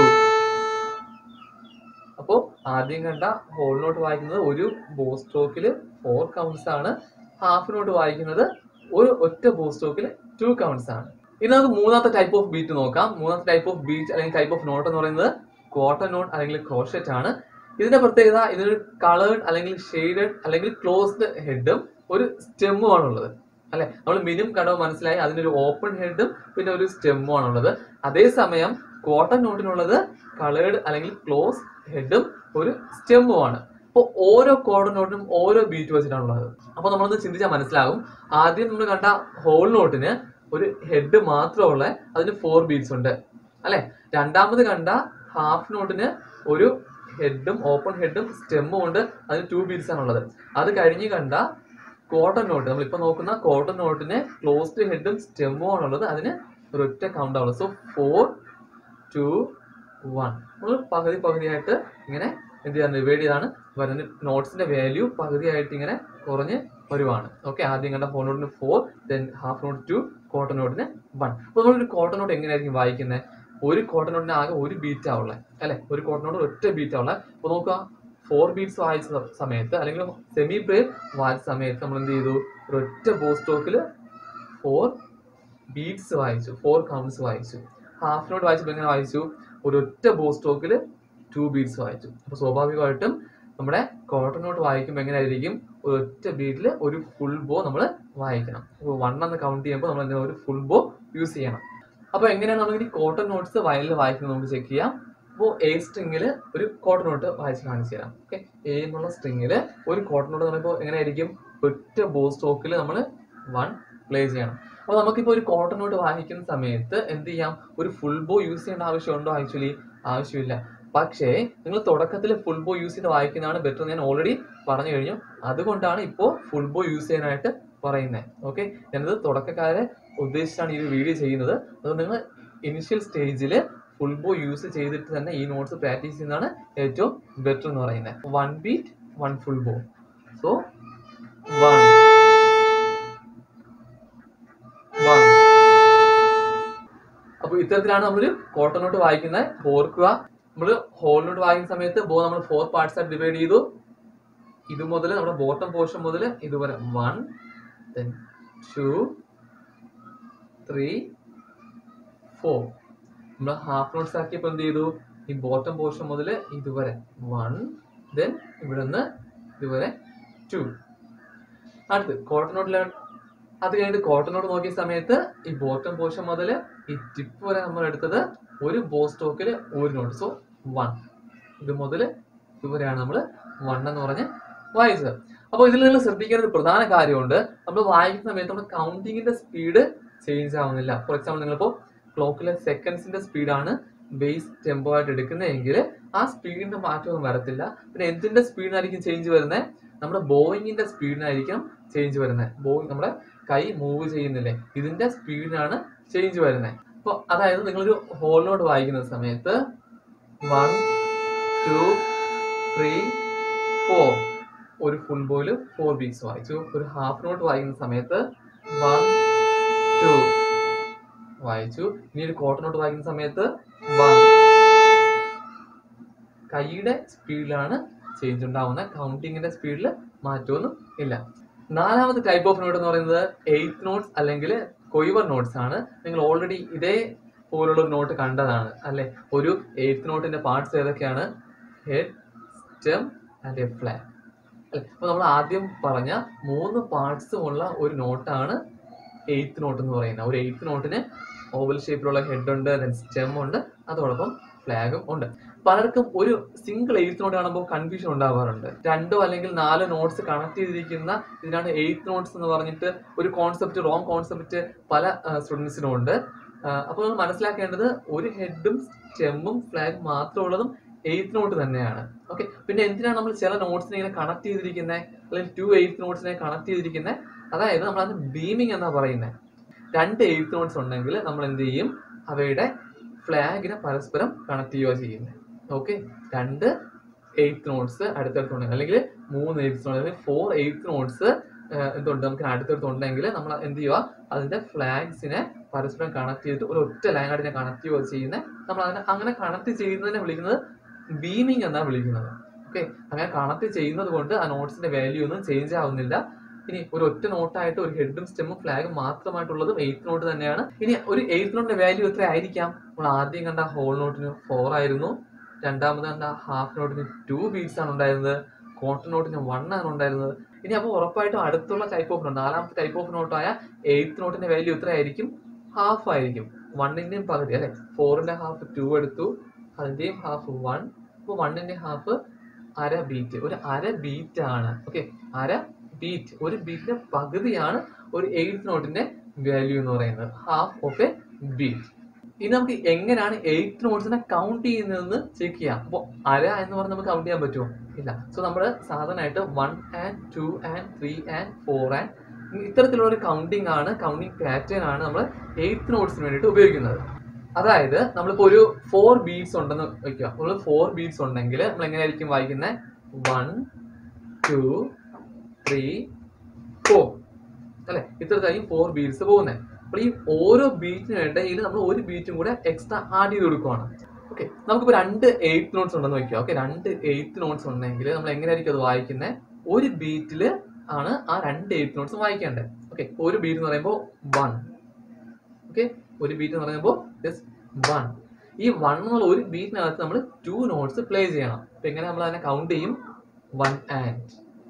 അപ്പോൾ ആദ്യം കണ്ട ഹോൾ നോട്ട് വായിക്കുന്നത് ഒരു ബോ സ്റ്റോക്കിൽ ഫോർ കൗണ്ട്സ് ആണ് ഹാഫ് നോട്ട് വായിക്കുന്നത് ഒരു ഒറ്റ ബോ സ്റ്റോക്കിൽ ടു കൗണ്ട്സ് ആണ് ഇനി നമുക്ക് മൂന്നാമത്തെ ടൈപ്പ് ഓഫ് ബീറ്റ് നോക്കാം മൂന്നാമത്തെ ടൈപ്പ് ഓഫ് ബീറ്റ് അല്ലെങ്കിൽ ടൈപ്പ് ഓഫ് നോട്ട് എന്ന് പറയുന്നത് ക്വാർട്ടർ നോട്ട് അല്ലെങ്കിൽ ക്രോഷറ്റ് ആണ് ഇതിന്റെ പ്രത്യേകത ഇതിനൊരു കളേർഡ് അല്ലെങ്കിൽ ഷെയ്ഡഡ് അല്ലെങ്കിൽ ക്ലോസ്ഡ് ഹെഡും ഒരു സ്റ്റെമ്മും ആണുള്ളത് അല്ലെ നമ്മൾ മിനിമം കടവ് മനസ്സിലായി അതിനൊരു ഓപ്പൺ ഹെഡും പിന്നെ ഒരു സ്റ്റെമ്മും ആണുള്ളത് അതേസമയം ക്വാർട്ടർ നോട്ടിനുള്ളത് കളേർഡ് അല്ലെങ്കിൽ ക്ലോസ് ഹെഡും ഒരു സ്റ്റെമ്മും ആണ് അപ്പോൾ ഓരോ കോർഡർ നോട്ടിനും ഓരോ ബീറ്റ് വെച്ചിട്ടാണുള്ളത് അപ്പോൾ നമ്മളൊന്ന് ചിന്തിച്ചാൽ മനസ്സിലാകും ആദ്യം നമ്മൾ കണ്ട ഹോൾ നോട്ടിന് ഒരു ഹെഡ് മാത്രമുള്ള അതിന് ഫോർ ബീറ്റ്സ് ഉണ്ട് അല്ലെ രണ്ടാമത് കണ്ട ഹാഫ് നോട്ടിന് ഒരു ഹെഡും ഓപ്പൺ ഹെഡും സ്റ്റെമ്മും ഉണ്ട് അതിന് ടു ബീറ്റ്സ് ആണുള്ളത് അത് കഴിഞ്ഞ് കണ്ട കോട്ടൺ നോട്ട് നമ്മളിപ്പോൾ നോക്കുന്ന കോട്ടൺ നോട്ടിന് ക്ലോസ്ഡ് ഹെഡും സ്റ്റെമ്മും ആണുള്ളത് അതിന് ഒരൊറ്റ കൗണ്ട് ആണുള്ളത് സോ ഫോർ ടു വൺ നമ്മൾ പകുതി പകുതിയായിട്ട് ഇങ്ങനെ എന്ത് ചെയ്യാൻ ഡിവൈഡ് ചെയ്താണ് വരുന്ന നോട്ട്സിന്റെ വാല്യൂ പകുതിയായിട്ട് ഇങ്ങനെ കുറഞ്ഞ് വരുവാണ് ഓക്കെ ആദ്യം കണ്ട ഫോർ നോട്ടിന് four then half note two quarter നോട്ടിന് വൺ അപ്പോൾ നമ്മളൊരു കോട്ടൺ നോട്ട് എങ്ങനെയായിരിക്കും വായിക്കുന്നത് ഒരു കോട്ടൺ നോട്ടിന് ആകെ ഒരു ബീറ്റ് ആവുള്ളത് അല്ലെ ഒരു കോട്ടൺ നോട്ട് ഒറ്റ ബീറ്റ് ആവുള്ളത് അപ്പോൾ നോക്കുക ഫോർ ബീറ്റ്സ് വായിച്ച സ- സമയത്ത് അല്ലെങ്കിൽ സെമി ബ്രേവ് വായിച്ച സമയത്ത് നമ്മൾ എന്ത് ചെയ്തു ഒരൊറ്റ ബോ സ്റ്റോക്കിൽ ഫോർ ബീറ്റ്സ് വായിച്ചു ഫോർ കൗണ്ട്സ് വായിച്ചു ഹാഫ് നോട്ട് വായിച്ചപ്പോൾ എങ്ങനെ വായിച്ചു ഒരൊറ്റ ബോ സ്റ്റോക്കിൽ ടു ബീറ്റ്സ് വായിച്ചു അപ്പോൾ സ്വാഭാവികമായിട്ടും നമ്മുടെ കോട്ടൺ നോട്ട് വായിക്കുമ്പോൾ എങ്ങനെയായിരിക്കും ഒരൊറ്റ ബീറ്റിൽ ഒരു ഫുൾ ബോ നമ്മൾ വായിക്കണം അപ്പോൾ വൺ എന്ന് കൗണ്ട് ചെയ്യുമ്പോൾ നമ്മൾ എന്താ ഒരു ഫുൾ ബോ യൂസ് ചെയ്യണം അപ്പോൾ എങ്ങനെയാണ് നമ്മൾ ഈ കോട്ടൺ നോട്ട്സ് വയലിൽ വായിക്കുന്നത് നമുക്ക് ചെക്ക് ചെയ്യാം അപ്പോൾ എ സ്ട്രിങ്ങിൽ ഒരു കോട്ടൺ നോട്ട് വായിച്ച് കാണിച്ചു തരാം ഓക്കെ എ എന്നുള്ള സ്ട്രിങ്ങിൽ ഒരു കോട്ടൺ നോട്ട് പറയുമ്പോൾ എങ്ങനെയായിരിക്കും ഒറ്റ ബോ സ്റ്റോക്കിൽ നമ്മൾ വൺ പ്ലേ ചെയ്യണം അപ്പോൾ നമുക്കിപ്പോൾ ഒരു കോട്ടൺ നോട്ട് വായിക്കുന്ന സമയത്ത് എന്ത് ചെയ്യാം ഒരു ഫുൾ ബോ യൂസ് ചെയ്യേണ്ട ആവശ്യമുണ്ടോ ആക്ച്വലി ആവശ്യമില്ല പക്ഷേ നിങ്ങൾ തുടക്കത്തിൽ ഫുൾ ബോ യൂസ് ചെയ്ത് വായിക്കുന്നതാണ് ബെറ്റർ ഞാൻ ഓൾറെഡി പറഞ്ഞു കഴിഞ്ഞു അതുകൊണ്ടാണ് ഇപ്പോൾ ഫുൾ ബോ യൂസ് ചെയ്യാനായിട്ട് പറയുന്നത് ഓക്കെ ഞാനത് തുടക്കക്കാരെ ഉദ്ദേശിച്ചാണ് ഈ ഒരു വീഡിയോ ചെയ്യുന്നത് അതുകൊണ്ട് നിങ്ങൾ ഇനിഷ്യൽ സ്റ്റേജിൽ ഫുൾ ബോ യൂസ് ചെയ്തിട്ട് തന്നെ ഈ നോട്ട്സ് പ്രാക്ടീസ് ചെയ്യുന്നതാണ് ഏറ്റവും ബെറ്റർ എന്ന് പറയുന്നത് one beat one full bow so one one അപ്പൊ ഇത്തരത്തിലാണ് നമ്മളൊരു കോട്ടൺ നോട്ട് വായിക്കുന്നത് ഓർക്കുക നമ്മൾ ഹോൾ നോട്ട് വായിക്കുന്ന സമയത്ത് ബോ നമ്മൾ ഫോർ പാർട്സ് ആയിട്ട് ഡിവൈഡ് ചെയ്തു ഇത് മുതൽ നമ്മുടെ ബോട്ടം പോർഷൻ മുതൽ ഇതുവരെ one then two three four നമ്മൾ ഹാഫ് നോട്ട്സ് ആക്കിയപ്പോൾ എന്ത് ചെയ്തു ഈ ബോട്ടം പോർഷൻ മുതൽ ഇതുവരെ വൺ ദെൻ ഇവിടെ നിന്ന് ഇതുവരെ ടു അടുത്ത് കോട്ടൺ നോട്ടിലാണ് അത് കഴിഞ്ഞിട്ട് കോട്ടൺ നോട്ട് നോക്കിയ സമയത്ത് ഈ ബോട്ടം പോർഷൻ മുതൽ ഈ ടിപ്പ് വരെ നമ്മൾ എടുത്തത് ഒരു ബോ സ്റ്റോക്കിൽ ഒരു നോട്ട് സോ വൺ ഇത് മുതൽ ഇതുവരെയാണ് നമ്മൾ വൺ എന്ന് പറഞ്ഞ് വായിച്ചത് അപ്പോൾ ഇതിൽ നിങ്ങൾ ശ്രദ്ധിക്കേണ്ട ഒരു പ്രധാന കാര്യമുണ്ട് നമ്മൾ വായിക്കുന്ന സമയത്ത് നമ്മുടെ കൗണ്ടിങ്ങിന്റെ സ്പീഡ് ചേഞ്ച് ആവുന്നില്ല ഫോർ എക്സാമ്പിൾ നിങ്ങളിപ്പോൾ ക്ലോക്കിലെ സെക്കൻഡ്സിന്റെ സ്പീഡാണ് ബേസ് ടെമ്പോ ആയിട്ട് എടുക്കുന്നതെങ്കിൽ ആ സ്പീഡിന്റെ മാറ്റമൊന്നും വരത്തില്ല പിന്നെ എന്തിന്റെ സ്പീഡിനായിരിക്കും ചേഞ്ച് വരുന്നത് നമ്മുടെ ബോയിങ്ങിന്റെ സ്പീഡിനായിരിക്കും ചേഞ്ച് വരുന്നത് ബോയിങ് നമ്മുടെ കൈ മൂവ് ചെയ്യുന്നില്ലേ ഇതിന്റെ സ്പീഡിനാണ് ചേഞ്ച് വരുന്നത് അപ്പോൾ അതായത് നിങ്ങളൊരു ഹോൾ നോട്ട് വായിക്കുന്ന സമയത്ത് വൺ ടു ത്രീ ഫോർ ഒരു ഫുൾ ബോയിൽ ഫോർ ബീറ്റ്സ് വായിച്ചു ഒരു ഹാഫ് നോട്ട് വായിക്കുന്ന സമയത്ത് വൺ ടു വായിച്ചു ഇനി ഒരു ക്വാർട്ടർ നോട്ട് വായിക്കുന്ന സമയത്ത് വൺ കൈയുടെ സ്പീഡിലാണ് ചേഞ്ച് ഉണ്ടാവുന്നത് കൗണ്ടിങ്ങിന്റെ സ്പീഡിൽ മാറ്റമൊന്നും ഇല്ല നാലാമത്തെ ടൈപ്പ് ഓഫ് നോട്ട് എന്ന് പറയുന്നത് എയ്ത്ത് നോട്ട്സ് അല്ലെങ്കിൽ കൊയ്വർ നോട്ട്സ് ആണ് നിങ്ങൾ ഓൾറെഡി ഇതേ പോലുള്ള ഒരു നോട്ട് കണ്ടതാണ് അല്ലെ ഒരു എയ്ത്ത് നോട്ടിന്റെ പാർട്സ് ഏതൊക്കെയാണ് head stem and a flag അല്ലെ അപ്പൊ നമ്മൾ ആദ്യം പറഞ്ഞ മൂന്ന് പാർട്സും ഉള്ള ഒരു നോട്ടാണ് എയ്ത്ത് നോട്ട് എന്ന് പറയുന്നത് ഒരു എയ്ത്ത് നോട്ടിന് ഓവൽ ഷേപ്പിലുള്ള ഹെഡ് ഉണ്ട് ദെൻ സ്റ്റെം ഉണ്ട് അതോടൊപ്പം ഫ്ലാഗും ഉണ്ട് പലർക്കും ഒരു സിംഗിൾ എയ്ത്ത് നോട്ട് കാണുമ്പോൾ കൺഫ്യൂഷൻ ഉണ്ടാവാറുണ്ട് രണ്ടോ അല്ലെങ്കിൽ നാലോ നോട്ട്സ് കണക്ട് ചെയ്തിരിക്കുന്ന ഇതിനാണ് എയ്ത്ത് നോട്ട്സ് എന്ന് പറഞ്ഞിട്ട് ഒരു കോൺസെപ്റ്റ് റോങ് കോൺസെപ്റ്റ് പല സ്റ്റുഡൻസിനും ഉണ്ട് അപ്പോൾ നമ്മൾ മനസ്സിലാക്കേണ്ടത് ഒരു ഹെഡും സ്റ്റെമ്മും ഫ്ലാഗും മാത്രമുള്ളതും എയ്ത്ത് നോട്ട് തന്നെയാണ് ഓക്കെ പിന്നെ എന്തിനാണ് നമ്മൾ ചില നോട്ട്സിനെ ഇങ്ങനെ കണക്ട് ചെയ്തിരിക്കുന്നത് അല്ലെങ്കിൽ ടു എയ്ത്ത് നോട്ട്സിനെ കണക്ട് ചെയ്തിരിക്കുന്നത് അതായത് നമ്മൾ അത് ബീമിംഗ് എന്നാ പറയുന്നത് രണ്ട് എയ്ത്ത് നോട്ട്സ് ഉണ്ടെങ്കിൽ നമ്മൾ എന്ത് ചെയ്യും അവയുടെ ഫ്ലാഗിനെ പരസ്പരം കണക്ട് ചെയ്യുക ചെയ്യുന്നത് ഓക്കെ രണ്ട് എയ്ത്ത് നോട്ട്സ് അടുത്തടുത്തുണ്ടെങ്കിൽ അല്ലെങ്കിൽ മൂന്ന് എയ്ത്ത് നോട്ട്സ് അല്ലെങ്കിൽ ഫോർ എയ്ത്ത് നോട്ട്സ് എന്തുണ്ട് നമുക്ക് അടുത്തടുത്തുണ്ടെങ്കിൽ നമ്മൾ എന്ത് ചെയ്യുക അതിന്റെ ഫ്ലാഗ്സിനെ പരസ്പരം കണക്ട് ചെയ്തിട്ട് ഒരു ഒറ്റ ലൈനായിട്ട് കണക്ട് ചെയ്യുക ചെയ്യുന്നത് നമ്മൾ അതിനെ അങ്ങനെ കണക്ട് ചെയ്യുന്നതിനെ വിളിക്കുന്നത് ബീമിംഗ് എന്നാണ് വിളിക്കുന്നത് ഓക്കെ അങ്ങനെ കണക്ട് ചെയ്യുന്നത് കൊണ്ട് ആ നോട്ട്സിന്റെ വാല്യൂ ഒന്നും ചേഞ്ച് ആവുന്നില്ല ഇനി ഒരു ഒറ്റ നോട്ടായിട്ട് ഒരു ഹെഡും സ്റ്റെമ്മും ഫ്ലാഗും മാത്രമായിട്ടുള്ളതും എയ്ത്ത് നോട്ട് തന്നെയാണ് ഇനി ഒരു എയ്ത്ത് നോട്ടിന്റെ വാല്യൂ എത്ര ആയിരിക്കാം നമ്മൾ ആദ്യം കണ്ട ഹോൾ നോട്ടിന് ഫോർ ആയിരുന്നു രണ്ടാമത് കണ്ട ഹാഫ് നോട്ടിന് ടു ബീറ്റ്സ് ആണ് ഉണ്ടായിരുന്നത് ക്വാർട്ടർ നോട്ടിന് വൺ ആണ് ഉണ്ടായിരുന്നത് ഇനി അപ്പോൾ ഉറപ്പായിട്ടും അടുത്തുള്ള ടൈപ്പ് ഓഫ് നോട്ട് നാലാമത്തെ ടൈപ്പ് ഓഫ് നോട്ടായ എയ്ത്ത് നോട്ടിന്റെ വാല്യൂ എത്ര ആയിരിക്കും ഹാഫ് ആയിരിക്കും വണ്ണിന്റെയും പകുതി അല്ലെ ഫോറിന്റെ ഹാഫ് ടു എടുത്തു അതിന്റെയും ഹാഫ് വൺ അപ്പോൾ വണ്ണിന്റെ ഹാഫ് അര ബീറ്റ് ഒരു അര ബീറ്റ് ആണ് ഓക്കെ അര ബീറ്റ് ഒരു ബീറ്റിന്റെ പകുതിയാണ് ഒരു എയ്ത്ത് നോട്ടിന്റെ വാല്യൂ എന്ന് പറയുന്നത് ഹാഫ് ഓഫ് എ ബീറ്റ് ഇനി നമുക്ക് എങ്ങനെയാണ് എയ്ത്ത് നോട്ട്സിനെ കൗണ്ട് ചെയ്യുന്നതെന്ന് ചെക്ക് ചെയ്യാം അപ്പോൾ അര എന്ന് പറഞ്ഞ് നമുക്ക് കൗണ്ട് ചെയ്യാൻ പറ്റുമോ ഇല്ല സോ നമ്മൾ സാധാരണയായിട്ട് one and two and three and four and ഇത്തരത്തിലുള്ള ഒരു കൗണ്ടിങ് ആണ് കൗണ്ടിങ് പാറ്റേൺ ആണ് നമ്മൾ എയ്ത്ത് നോട്ട്സിന് വേണ്ടിയിട്ട് ഉപയോഗിക്കുന്നത് അതായത് നമ്മളിപ്പോൾ ഒരു ഫോർ ബീറ്റ്സ് ഉണ്ടെന്ന് വെക്കുക നമ്മൾ ഫോർ ബീറ്റ്സ് ഉണ്ടെങ്കിൽ നമ്മൾ എങ്ങനെയായിരിക്കും വായിക്കുന്നത് വൺ ടു ത്രീ ഫോർ അല്ലെ ഇത്തരത്തിലായിരിക്കും ഫോർ ബീറ്റ്സ് പോകുന്നത് അപ്പോൾ ഈ ഓരോ ബീറ്റിനും ഇടയിൽ നമ്മൾ ഒരു ബീറ്റും കൂടെ എക്സ്ട്രാ ആഡ് ചെയ്ത് കൊടുക്കുവാണ് ഓക്കെ നമുക്കിപ്പോൾ രണ്ട് എയ്ത്ത് നോട്ട്സ് ഉണ്ടെന്ന് വെക്കുക ഓക്കെ രണ്ട് എയ്ത്ത് നോട്ട്സ് ഉണ്ടെങ്കിൽ നമ്മൾ എങ്ങനെയായിരിക്കും അത് വായിക്കുന്നത് ഒരു ബീറ്റിൽ ആണ് ആ രണ്ട് എയ്ത്ത് നോട്ട്സ് വായിക്കേണ്ടത് ഓക്കെ ഒരു ബീറ്റ് എന്ന് പറയുമ്പോൾ വൺ ഓക്കെ ഒരു ബീറ്റ് എന്ന് പറയുമ്പോൾ ജസ്റ്റ് വൺ ഈ വൺ എന്നുള്ള ഒരു ബീറ്റിനകത്ത് നമ്മൾ ടു നോട്ട്സ് പ്ലേ ചെയ്യണം അപ്പൊ എങ്ങനെ നമ്മൾ അതിനെ കൗണ്ട് ചെയ്യും വൺ ആൻഡ്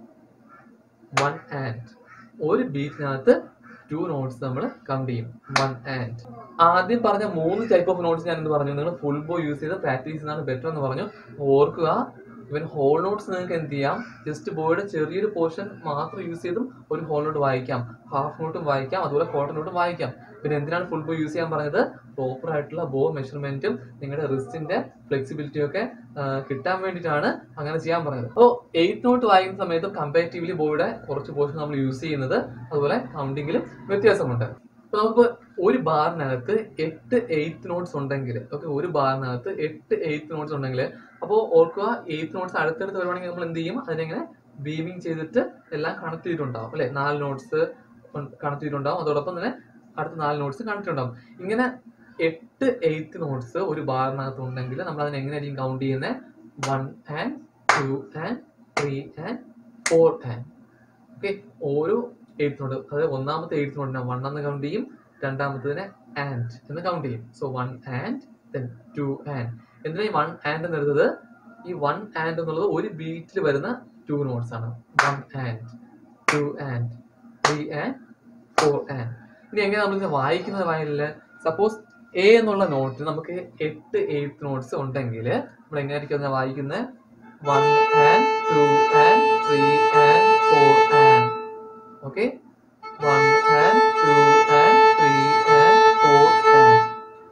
വൺ ആൻഡ് ഒരു ബീറ്റിനകത്ത് ടു നോട്ട്സ് നമ്മൾ കൗണ്ട് ചെയ്യും വൺ ആൻഡ് ആദ്യം പറഞ്ഞ മൂന്ന് ടൈപ്പ് ഓഫ് നോട്ട്സ് ഞാൻ എന്ത് പറഞ്ഞു നിങ്ങൾ ഫുൾ ബോ യൂസ് ചെയ്ത് പ്രാക്ടീസ് ചെയ്യുന്നതാണ് ബെറ്റർ എന്ന് പറഞ്ഞു ഓർക്കുക ഇവൻ ഹോൾ നോട്ട്സ് നിങ്ങൾക്ക് എന്ത് ചെയ്യാം ജസ്റ്റ് ബോയുടെ ചെറിയൊരു പോർഷൻ മാത്രം യൂസ് ചെയ്തും ഒരു ഹോൾ നോട്ട് വായിക്കാം ഹാഫ് നോട്ടും വായിക്കാം അതുപോലെ ക്വാർട്ടർ നോട്ടും വായിക്കാം പിന്നെ എന്തിനാണ് ഫുൾ ബോ യൂസ് ചെയ്യാൻ പറഞ്ഞത് പ്രോപ്പർ ആയിട്ടുള്ള ബോ മെഷർമെന്റും നിങ്ങളുടെ റിസ്റ്റിന്റെ ഫ്ലെക്സിബിലിറ്റിയും ഒക്കെ ആ, കിട്ടാൻ വേണ്ടിയിട്ടാണ് അങ്ങനെ ചെയ്യാൻ പറഞ്ഞത് അപ്പോൾ എയ്റ്റ് നോട്ട് വായിക്കുന്ന സമയത്തും കമ്പാരിറ്റീവ്ലി ബോയുടെ കുറച്ച് പോർഷൻ നമ്മൾ യൂസ് ചെയ്യുന്നത് അതുപോലെ കൗണ്ടിങ്ങിലും വ്യത്യാസമുണ്ട് അപ്പൊ നമുക്ക് ഒരു ബാറിനകത്ത് എട്ട് എയ്ത്ത് നോട്ട്സ് ഉണ്ടെങ്കിൽ ഓക്കെ ഒരു ബാറിനകത്ത് എട്ട് എയ്ത്ത് നോട്ട്സ് ഉണ്ടെങ്കിൽ അപ്പോൾ ഓർക്കുക എയ്ത്ത് നോട്ട്സ് അടുത്തടുത്ത് വരുവാണെങ്കിൽ നമ്മൾ എന്ത് ചെയ്യും അതിനെങ്ങനെ ബീമിങ് ചെയ്തിട്ട് എല്ലാം കണക്ട് ചെയ്തിട്ടുണ്ടാവും അല്ലെ നാല് നോട്ട്സ് കണക്ട് ചെയ്തിട്ടുണ്ടാവും അതോടൊപ്പം തന്നെ അടുത്ത നാല് നോട്ട്സ് കണക്ട് ഉണ്ടാവും ഇങ്ങനെ എട്ട് എയ്ത്ത് നോട്ട്സ് ഒരു ബാറിനകത്ത് ഉണ്ടെങ്കിൽ നമ്മൾ അതിനെ എങ്ങനെയായിരിക്കും കൗണ്ട് ചെയ്യുന്നത് one and two and three and four and okay ഓരോ എയ്ത്ത് നോട്ട് അതായത് ഒന്നാമത്തെ എയ്ത്ത് നോട്ടിനെ വൺ എന്ന് കൗണ്ട് ചെയ്യും രണ്ടാമത്തതിനെ ആൻഡ് എന്ന് കൗണ്ട് ചെയ്യും so one and then two and എന്തിനാ ഈ വൺ ആൻഡ് എന്ന് എടുത്തത് ഈ വൺ ആൻഡ് എന്നുള്ളത് ഒരു ബീറ്റിൽ വരുന്ന ടു നോട്ട്സ് ആണ് one and two and three and four and ഇനി എങ്ങനെ നമ്മൾ ഇതിനെ വായിക്കുന്നത് വായനയില് സപ്പോസ് എ എന്നുള്ള നോട്ടിൽ നമുക്ക് എട്ട് എയ്ത്ത് നോട്ട്സ് ഉണ്ടെങ്കിൽ നമ്മൾ എങ്ങനെയായിരിക്കും അതിനെ വായിക്കുന്നത് one and two and three and four and okay one and two and three and four and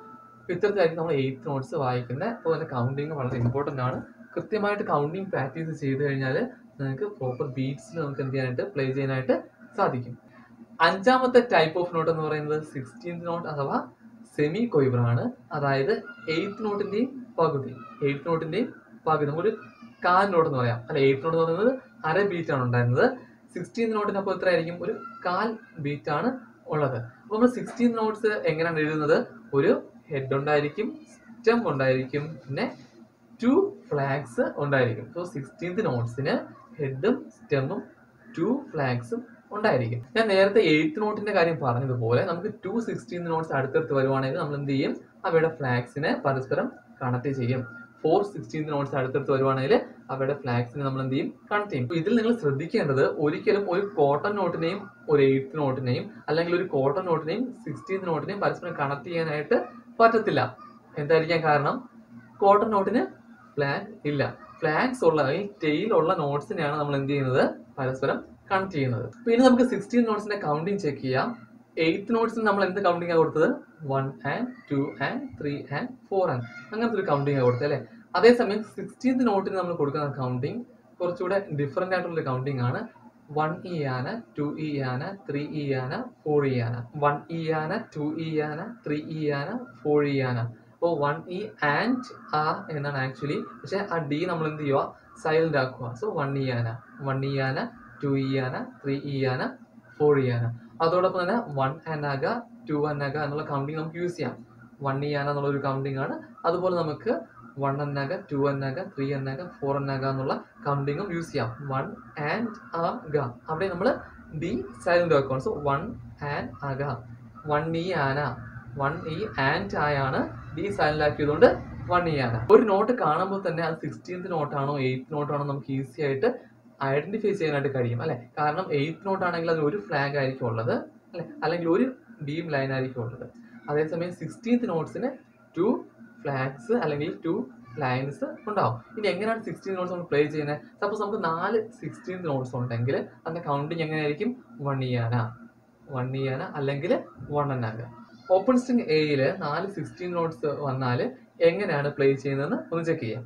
അപ്പോൾ ഇത്തരത്തിലായിരിക്കും നമ്മൾ എയ്ത്ത് നോട്ട്സ് വായിക്കുന്നത് അപ്പോൾ അതിൻ്റെ കൗണ്ടിങ് വളരെ ഇമ്പോർട്ടൻ്റ് ആണ് കൃത്യമായിട്ട് കൗണ്ടിങ് പ്രാക്ടീസ് ചെയ്ത് കഴിഞ്ഞാൽ നിങ്ങൾക്ക് പ്രോപ്പർ ബീറ്റ്സിൽ നമുക്ക് എന്ത് ചെയ്യാനായിട്ട് പ്ലേ ചെയ്യാനായിട്ട് സാധിക്കും അഞ്ചാമത്തെ ടൈപ്പ് ഓഫ് നോട്ട് എന്ന് പറയുന്നത് സിക്സ്റ്റീൻത് നോട്ട് അഥവാ സെമി കൊയ്ബർ ആണ് അതായത് എയ്ത്ത് നോട്ടിന്റെയും പകുതി എയ്ത്ത് നോട്ടിന്റെയും പകുതി നമുക്കൊരു കാൽ നോട്ട് എന്ന് പറയാം അല്ല എയ്ത്ത് നോട്ട് എന്ന് പറയുന്നത് അര ബീറ്റ് ആണ് ഉണ്ടായിരുന്നത് സിക്സ്റ്റീൻ നോട്ടിനപ്പോൾ എത്ര ആയിരിക്കും ഒരു കാൽ ബീറ്റ് ആണ് ഉള്ളത് അപ്പോൾ നമ്മൾ സിക്സ്റ്റീൻ നോട്ട്സ് എങ്ങനെയാണ് എഴുതുന്നത് ഒരു ഹെഡ് ഉണ്ടായിരിക്കും സ്റ്റെം ഉണ്ടായിരിക്കും പിന്നെ ടു ഫ്ലാഗ്സ് ഉണ്ടായിരിക്കും സോ സിക്സ്റ്റീൻത് നോട്ട്സിന് ഹെഡും സ്റ്റെമ്മും ടു ഫ്ലാഗ്സും ഉണ്ടായിരിക്കും ഞാൻ നേരത്തെ എയ്ത്ത് നോട്ടിന്റെ കാര്യം പറഞ്ഞതുപോലെ നമുക്ക് ടു സിക്സ്റ്റീൻ നോട്ട്സ് അടുത്തടുത്ത് വരുവാണെങ്കിൽ നമ്മൾ എന്ത് ചെയ്യും അവയുടെ ഫ്ലാഗ്സിനെ പരസ്പരം കണക്ട് ചെയ്യും ഫോർ സിക്സ്റ്റീൻ നോട്ട്സ് അടുത്തടുത്ത് വരുവാണെങ്കിൽ അവയുടെ ഫ്ലാഗ്സിനെ നമ്മൾ എന്ത് ചെയ്യും കണക്ട് ചെയ്യും ഇതിൽ നിങ്ങൾ ശ്രദ്ധിക്കേണ്ടത് ഒരിക്കലും ഒരു കോട്ടൺ നോട്ടിനെയും ഒരു എയ്ത്ത് നോട്ടിനെയും അല്ലെങ്കിൽ ഒരു കോട്ടൺ നോട്ടിനെയും സിക്സ്റ്റീൻ നോട്ടിനെയും പരസ്പരം കണക്ട് ചെയ്യാനായിട്ട് പറ്റത്തില്ല എന്തായിരിക്കാൻ കാരണം കോട്ടൺ നോട്ടിന് ഫ്ലാഗ് ഇല്ല ഫ്ലാഗ്സ് ഉള്ള ഈ ടെയിൽ ഉള്ള നോട്ട്സിനെയാണ് നമ്മൾ എന്ത് ചെയ്യുന്നത് പരസ്പരം കണക്ട് ചെയ്യുന്നത് അപ്പൊ ഇനി നമുക്ക് സിക്സ്റ്റീൻ നോട്ട്സിന്റെ കൗണ്ടിങ് ചെക്ക് ചെയ്യാം എയ്ത്ത് നോട്ട്സിന് നമ്മൾ എന്ത് കൗണ്ടിങ് ആണ് കൊടുത്തത് one and two and three and four and അങ്ങനത്തെ ഒരു കൗണ്ടിങ് ആണ് കൊടുത്തത് അല്ലേ അതേസമയം സിക്സ്റ്റീൻത് നോട്ടിന് നമ്മൾ കൊടുക്കുന്ന കൗണ്ടിങ് കുറച്ചുകൂടെ ഡിഫറെന്റ് ആയിട്ടുള്ള കൗണ്ടിങ് ആണ് one e and a two e and a three e and a four e and a one e and a two e and a three e and a four e and a അപ്പോൾ വൺ ഇ ആൻഡ് ആ എന്നാണ് actually പക്ഷെ ആ D നമ്മൾ എന്ത് ചെയ്യുക സൈലന്റ് ആക്കുക so one e and a one e and a two e and a three e and a four e and a അതോടൊപ്പം തന്നെ വൺ അനക ടു അനക എന്നുള്ള കൗണ്ടിങ് നമുക്ക് യൂസ് ചെയ്യാം വൺ ഇ ആന എന്നുള്ള ഒരു കൗണ്ടിങ് ആണ് അതുപോലെ നമുക്ക് വൺ അന്നക ടു അന്നക ത്രീ അന്നക ഫോർ അന്നക എന്നുള്ള കൗണ്ടിങ്ങും യൂസ് ചെയ്യാം വൺ ആൻഡ് ആ ഗ അവിടെ നമ്മൾ ഡി സൈലന്റ് ആക്കുകയാണ് സോ വൺ ആൻഡ് അക one e and a one e and ആയാണ് ഡി സൈലന്റ് ആക്കിയതുകൊണ്ട് വൺ ഇ ആന ഒരു നോട്ട് കാണുമ്പോൾ തന്നെ അത് സിക്സ്റ്റീൻത് നോട്ടാണോ എയ്ത്ത് നോട്ടാണോ നമുക്ക് ഈസി ആയിട്ട് ഐഡന്റിഫൈ ചെയ്യാനായിട്ട് കഴിയും അല്ലെ കാരണം എയ്ത്ത് നോട്ട് ആണെങ്കിൽ അത് ഒരു ഫ്ലാഗ് ആയിരിക്കും ഉള്ളത് അല്ലെ അല്ലെങ്കിൽ ഒരു ബീം ലൈൻ ആയിരിക്കും ഉള്ളത് അതേസമയം സിക്സ്റ്റീൻത് നോട്ട്സിന് ടു ഫ്ലാഗ്സ് അല്ലെങ്കിൽ ടു ലൈൻസ് ഉണ്ടാവും ഇനി എങ്ങനെയാണ് സിക്സ്റ്റീൻ നോട്ട്സ് നമ്മൾ പ്ലേ ചെയ്യുന്നത് സപ്പോസ് നമുക്ക് നാല് സിക്സ്റ്റീൻ നോട്ട്സ് ഉണ്ടെങ്കിൽ അതിന്റെ കൗണ്ടിങ് എങ്ങനെയായിരിക്കും വൺ ഇയാന വൺ ഇയാന അല്ലെങ്കിൽ വൺ എന്നാക ഓപ്പൺ സ്ട്രിങ് എയിൽ നാല് സിക്സ്റ്റീൻ നോട്ട്സ് വന്നാൽ എങ്ങനെയാണ് പ്ലേ ചെയ്യുന്നതെന്ന് ഒന്ന് ചെക്ക് ചെയ്യാം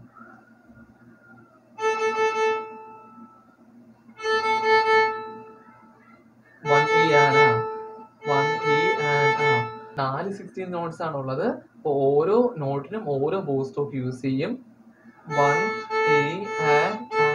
one e and a one e an a നാല് സിക്സ്റ്റീൻ നോട്ട്സ് ആണ് ഉള്ളത് അപ്പോൾ ഓരോ നോട്ടിനും ഓരോ ബോസ് സ്റ്റോപ്പ് യൂസ് ചെയ്യും one e an a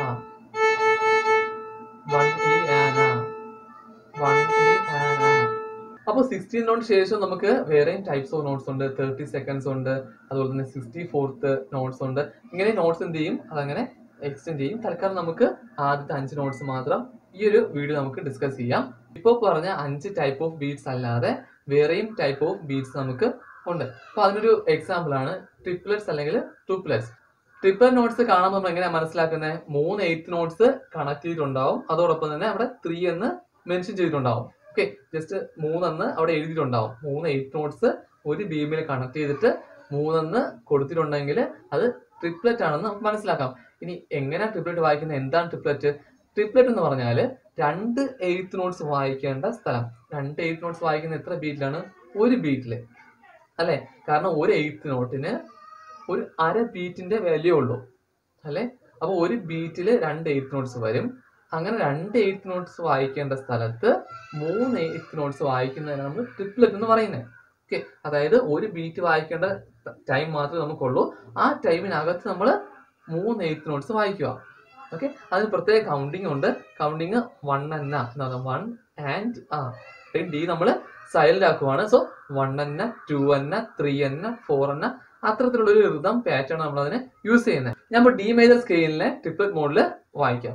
one e an a one e an a അപ്പോൾ സിക്സ്റ്റീൻ നോട്ട് ശേഷം നമുക്ക് വേറെയും ടൈപ്സ് ഓഫ് നോട്ട്സ് ഉണ്ട് തേർട്ടി സെക്കൻഡ്സ് ഉണ്ട് അതുപോലെ തന്നെ സിക്സ്റ്റി ഫോർത്ത് നോട്ട്സ് ഉണ്ട് ഇങ്ങനെ നോട്ട്സ് എന്ത് ചെയ്യും അതങ്ങനെ എക്സ്റ്റെൻഡ് ചെയ്യും തൽക്കാലം നമുക്ക് ആദ്യത്തെ അഞ്ച് നോട്ട്സ് മാത്രം ഈ ഒരു വീഡിയോ നമുക്ക് ഡിസ്കസ് ചെയ്യാം ഇപ്പോൾ പറഞ്ഞ അഞ്ച് ടൈപ്പ് ഓഫ് ബീറ്റ്സ് അല്ലാതെ വേറെയും ടൈപ്പ് ഓഫ് ബീറ്റ്സ് നമുക്ക് ഉണ്ട് അപ്പൊ അതിനൊരു എക്സാമ്പിൾ ആണ് ട്രിപ്ലെറ്റ്സ് അല്ലെങ്കിൽ ട്രിപ്ലെറ്റ്സ് ട്രിപ്പിൾ നോട്ട്സ് കാണുമ്പോൾ നമ്മൾ എങ്ങനെയാണ് മനസ്സിലാക്കുന്നത് മൂന്ന് എയ്ത്ത് നോട്ട്സ് കണക്ട് ചെയ്തിട്ടുണ്ടാവും അതോടൊപ്പം തന്നെ അവിടെ ത്രീ എന്ന് മെൻഷൻ ചെയ്തിട്ടുണ്ടാവും ഓക്കെ ജസ്റ്റ് മൂന്നെന്ന് അവിടെ എഴുതിയിട്ടുണ്ടാവും മൂന്ന് എയ്ത്ത് നോട്ട്സ് ഒരു ബീമിൽ കണക്ട് ചെയ്തിട്ട് മൂന്നെന്ന് കൊടുത്തിട്ടുണ്ടെങ്കിൽ അത് ട്രിപ്ലെറ്റ് ആണെന്ന് നമുക്ക് മനസ്സിലാക്കാം ഇനി എങ്ങനെയാണ് ട്രിപ്ലെറ്റ് വായിക്കുന്നത് എന്താണ് ട്രിപ്ലെറ്റ് ട്രിപ്ലെറ്റ് എന്ന് പറഞ്ഞാൽ രണ്ട് എയ്ത്ത് നോട്ട്സ് വായിക്കേണ്ട സ്ഥലം രണ്ട് എയ്ത്ത് നോട്ട്സ് വായിക്കുന്ന എത്ര ബീറ്റിലാണ് ഒരു ബീറ്റിൽ അല്ലെ കാരണം ഒരു എയ്ത്ത് നോട്ടിന് ഒരു അര ബീറ്റിന്റെ വാല്യൂ ഉള്ളൂ അല്ലെ അപ്പൊ ഒരു ബീറ്റിൽ രണ്ട് എയ്ത്ത് നോട്ട്സ് വരും അങ്ങനെ രണ്ട് എയ്ത്ത് നോട്ട്സ് വായിക്കേണ്ട സ്ഥലത്ത് മൂന്ന് എയ്ത്ത് നോട്ട്സ് വായിക്കുന്നതിനാണ് നമ്മൾ ട്രിപ്ലെറ്റ് എന്ന് പറയുന്നത് ഓക്കെ അതായത് ഒരു ബീറ്റ് വായിക്കേണ്ട ടൈം മാത്രമേ നമുക്കുള്ളൂ ആ ടൈമിനകത്ത് നമ്മൾ മൂന്ന് എയ്ത്ത് നോട്ട്സ് വായിക്കുക ഓക്കെ അതിന് പ്രത്യേക കൗണ്ടിങ് ഉണ്ട് കൗണ്ടിങ് വൺ എന്ന എന്ന് പറഞ്ഞാൽ വൺ ആൻഡ് ആ ഡി നമ്മൾ സൈലന്റ് ആക്കുവാണ് സോ വൺ എന്ന ടു എന്ന ത്രീ എന്ന ഫോർ എന്ന അത്തരത്തിലുള്ള ഒരു റിതം പാറ്റേൺ നമ്മൾ അതിനെ യൂസ് ചെയ്യുന്നത് ഞാൻ ഇപ്പോൾ ഡി മേജർ സ്കെയിലിനെ ട്രിപ്ലറ്റ് മോഡിൽ വായിക്കാം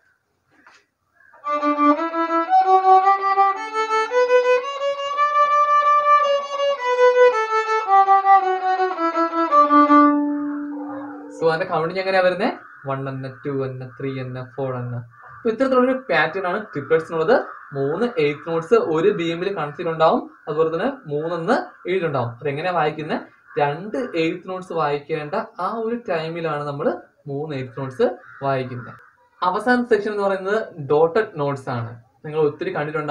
സോ അതിന്റെ കൗണ്ടിങ് എങ്ങനെയാ വരുന്നത് വൺ എന്ന ടു എന്ന ത്രീ എന്ന ഫോർ എന്ന അപ്പൊ ഇത്തരത്തിലുള്ള ഒരു പാറ്റേൺ ആണ് ട്രിപ്ലറ്റ്സിനുള്ളത് മൂന്ന് എയ്ത്ത് നോട്ട്സ് ഒരു ബീമിൽ കണക്റ്റിലുണ്ടാവും അതുപോലെ തന്നെ മൂന്നെന്ന് എഴുതിയിട്ടുണ്ടാവും അതെങ്ങനെയാ വായിക്കുന്നത് രണ്ട് എയ്ത്ത് നോട്ട്സ് വായിക്കേണ്ട ആ ഒരു ടൈമിലാണ് നമ്മൾ മൂന്ന് എയ്ത്ത് നോട്ട്സ് വായിക്കുന്നത് അവസാന സെക്ഷൻ എന്ന് പറയുന്നത് ഡോട്ടഡ് നോട്ട്സ് ആണ് നിങ്ങൾ ഒത്തിരി കണ്ടിട്ടുണ്ടാവും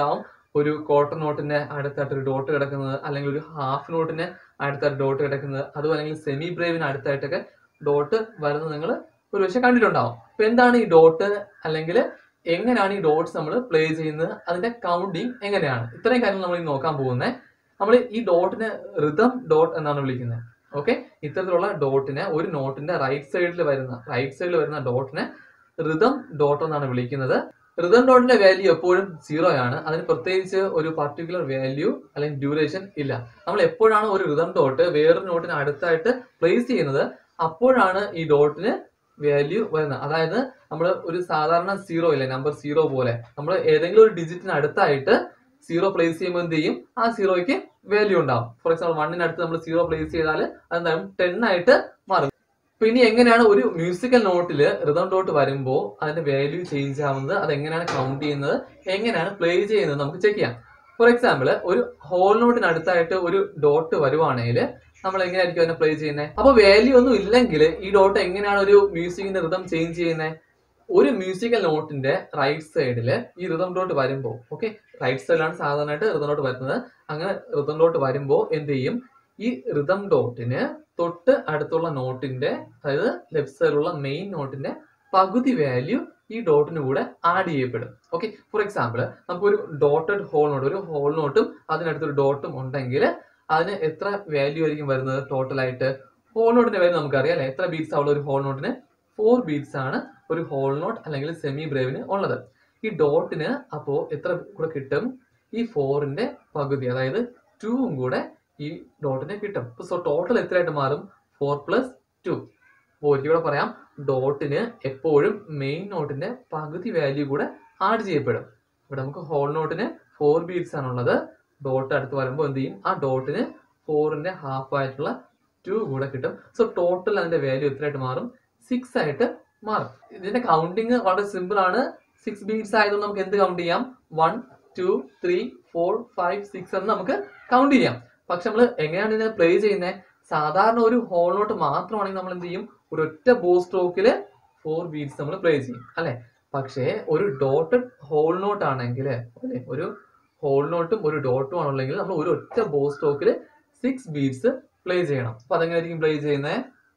ഒരു ക്വാർട്ടർ നോട്ടിന്റെ അടുത്തായിട്ട് ഒരു ഡോട്ട് കിടക്കുന്നത് അല്ലെങ്കിൽ ഒരു ഹാഫ് നോട്ടിന് അടുത്തായിട്ട് ഡോട്ട് കിടക്കുന്നത് അതും അല്ലെങ്കിൽ സെമി ബ്രേവിന് അടുത്തായിട്ടൊക്കെ ഡോട്ട് വരുന്നത് നിങ്ങൾ ഒരു പക്ഷെ കണ്ടിട്ടുണ്ടാവും അപ്പൊ എന്താണ് ഈ ഡോട്ട് അല്ലെങ്കിൽ എങ്ങനെയാണ് ഈ ഡോട്ട്സ് നമ്മൾ പ്ലേ ചെയ്യുന്നത് അതിന്റെ കൗണ്ടിങ് എങ്ങനെയാണ് ഇത്രയും കാര്യങ്ങൾ നമ്മൾ ഇന്ന് നോക്കാൻ പോകുന്നത് നമ്മൾ ഈ ഡോട്ടിനെ റിതം ഡോട്ട് എന്നാണ് വിളിക്കുന്നത് ഓക്കെ ഇത്തരത്തിലുള്ള ഡോട്ടിനെ ഒരു നോട്ടിന്റെ റൈറ്റ് സൈഡിൽ വരുന്ന റൈറ്റ് സൈഡിൽ വരുന്ന ഡോട്ടിനെ റിതം ഡോട്ട് എന്നാണ് വിളിക്കുന്നത് റിതം ഡോട്ടിന്റെ വാല്യൂ എപ്പോഴും സീറോ ആണ് അതിന് പ്രത്യേകിച്ച് ഒരു പർട്ടിക്കുലർ വാല്യൂ അല്ലെങ്കിൽ ഡ്യൂറേഷൻ ഇല്ല നമ്മൾ എപ്പോഴാണ് ഒരു റിതം ഡോട്ട് വേറൊരു നോട്ടിന് അടുത്തായിട്ട് പ്ലേസ് ചെയ്യുന്നത് അപ്പോഴാണ് ഈ ഡോട്ടിന് വാല്യൂ വരുന്നത് അതായത് നമ്മൾ ഒരു സാധാരണ സീറോ ഇല്ലേ നമ്പർ സീറോ പോലെ നമ്മൾ ഏതെങ്കിലും ഒരു ഡിജിറ്റിന് അടുത്തായിട്ട് സീറോ പ്ലേസ് ചെയ്യുമ്പോൾ എന്ത് ചെയ്യും ആ സീറോയ്ക്ക് വാല്യൂ ഉണ്ടാവും ഫോർ എക്സാമ്പിൾ വണ്ണിന് അടുത്ത് നമ്മൾ സീറോ പ്ലേസ് ചെയ്താൽ അതെന്തായാലും ടെൻ ആയിട്ട് മാറും അപ്പൊ ഇനി എങ്ങനെയാണ് ഒരു മ്യൂസിക്കൽ നോട്ടിൽ റിതം ഡോട്ട് വരുമ്പോൾ അതിന്റെ വാല്യൂ ചേഞ്ച് ആവുന്നത് അത് എങ്ങനെയാണ് കൗണ്ട് ചെയ്യുന്നത് എങ്ങനെയാണ് പ്ലേ ചെയ്യുന്നത് നമുക്ക് ചെക്ക് ചെയ്യാം ഫോർ എക്സാമ്പിൾ ഒരു ഹോൾ നോട്ടിന് അടുത്തായിട്ട് ഒരു ഡോട്ട് വരുവാണെങ്കിൽ നമ്മൾ എങ്ങനെയായിരിക്കും അതിനെ പ്ലേ ചെയ്യുന്നത് അപ്പൊ വാല്യൂ ഒന്നും ഇല്ലെങ്കിൽ ഈ ഡോട്ട് എങ്ങനെയാണ് ഒരു മ്യൂസിക്കിന്റെ റിതം ചേഞ്ച് ചെയ്യുന്നത് ഒരു മ്യൂസിക്കൽ നോട്ടിന്റെ റൈറ്റ് സൈഡിൽ ഈ റിതം ഡോട്ട് വരുമ്പോൾ ഓക്കെ റൈറ്റ് സൈഡിലാണ് സാധാരണയായിട്ട് റിതം ഡോട്ട് വരുന്നത് അങ്ങനെ റിതം ഡോട്ട് വരുമ്പോൾ എന്ത് ചെയ്യും ഈ റിതം ഡോട്ടിന് തൊട്ട് അടുത്തുള്ള നോട്ടിന്റെ അതായത് ലെഫ്റ്റ് സൈഡിലുള്ള മെയിൻ നോട്ടിന്റെ പകുതി വാല്യൂ ഈ ഡോട്ടിന് കൂടെ ആഡ് ചെയ്യപ്പെടും ഓക്കെ ഫോർ എക്സാമ്പിൾ നമുക്കൊരു ഡോട്ടഡ് ഹോൾ നോട്ട് ഒരു ഹോൾ നോട്ടും അതിനടുത്തൊരു ഡോട്ടും ഉണ്ടെങ്കിൽ അതിന് എത്ര വാല്യൂ ആയിരിക്കും വരുന്നത് ടോട്ടലായിട്ട് ഹോൾ നോട്ടിന്റെ വാല്യൂ നമുക്കറിയാം അല്ലെ എത്ര ബീറ്റ്സ് ആവുള്ള ഒരു ഹോൾ നോട്ടിന് ഫോർ ബീറ്റ്സ് ആണ് ഒരു ഹോൾ നോട്ട് അല്ലെങ്കിൽ സെമി ബ്രേവിന് ഉള്ളത് ഈ ഡോട്ടിന് അപ്പോ എത്ര കൂടെ കിട്ടും ഈ ഫോറിന്റെ പകുതി അതായത് ടൂവും കൂടെ ഈ ഡോട്ടിന് കിട്ടും സോ ടോട്ടൽ എത്രയായിട്ട് മാറും ഫോർ പ്ലസ് ടു ഒരിക്കലും പറയാം ഡോട്ടിന് എപ്പോഴും മെയിൻ നോട്ടിന്റെ പകുതി വാല്യൂ കൂടെ ആഡ് ചെയ്യപ്പെടും ഇവിടെ നമുക്ക് ഹോൾ നോട്ടിന് ഫോർ ബീറ്റ്സ് ആണുള്ളത് ഡോട്ട് അടുത്ത് വരുമ്പോൾ എന്ത് ചെയ്യും ആ ഡോട്ടിന് ഫോറിന്റെ ഹാഫ് ആയിട്ടുള്ള ടു കൂടെ കിട്ടും സോ ടോട്ടൽ അതിന്റെ വാല്യൂ എത്രയായിട്ട് മാറും സിക്സ് ആയിട്ട് മാറും ഇതിന്റെ കൗണ്ടിങ് വളരെ സിമ്പിൾ ആണ് സിക്സ് ബീറ്റ്സ് ആയതുകൊണ്ട് നമുക്ക് എന്ത് കൗണ്ട് ചെയ്യാം one two three four five six എന്ന് നമുക്ക് കൗണ്ട് ചെയ്യാം പക്ഷെ നമ്മൾ എങ്ങനെയാണ് ഇതിനെ പ്ലേ ചെയ്യുന്നത് സാധാരണ ഒരു ഹോൾ നോട്ട് മാത്രമാണെങ്കിൽ നമ്മൾ എന്ത് ചെയ്യും ഒരൊറ്റ ബോ സ്ട്രോക്കില് ഫോർ ബീറ്റ്സ് നമ്മൾ പ്ലേ ചെയ്യും അല്ലെ പക്ഷേ ഒരു ഡോട്ടഡ് ഹോൾ നോട്ട് ആണെങ്കിൽ അല്ലെ ഒരു ഹോൾ നോട്ടും ഒരു ഡോട്ടും ആണുള്ളെങ്കിൽ നമ്മൾ ഒരു ഒറ്റ ബോ സ്ട്രോക്കിൽ സിക്സ് ബീറ്റ്സ് പ്ലേ ചെയ്യണം അപ്പൊ അതെങ്ങനെയായിരിക്കും പ്ലേ ചെയ്യുന്നത്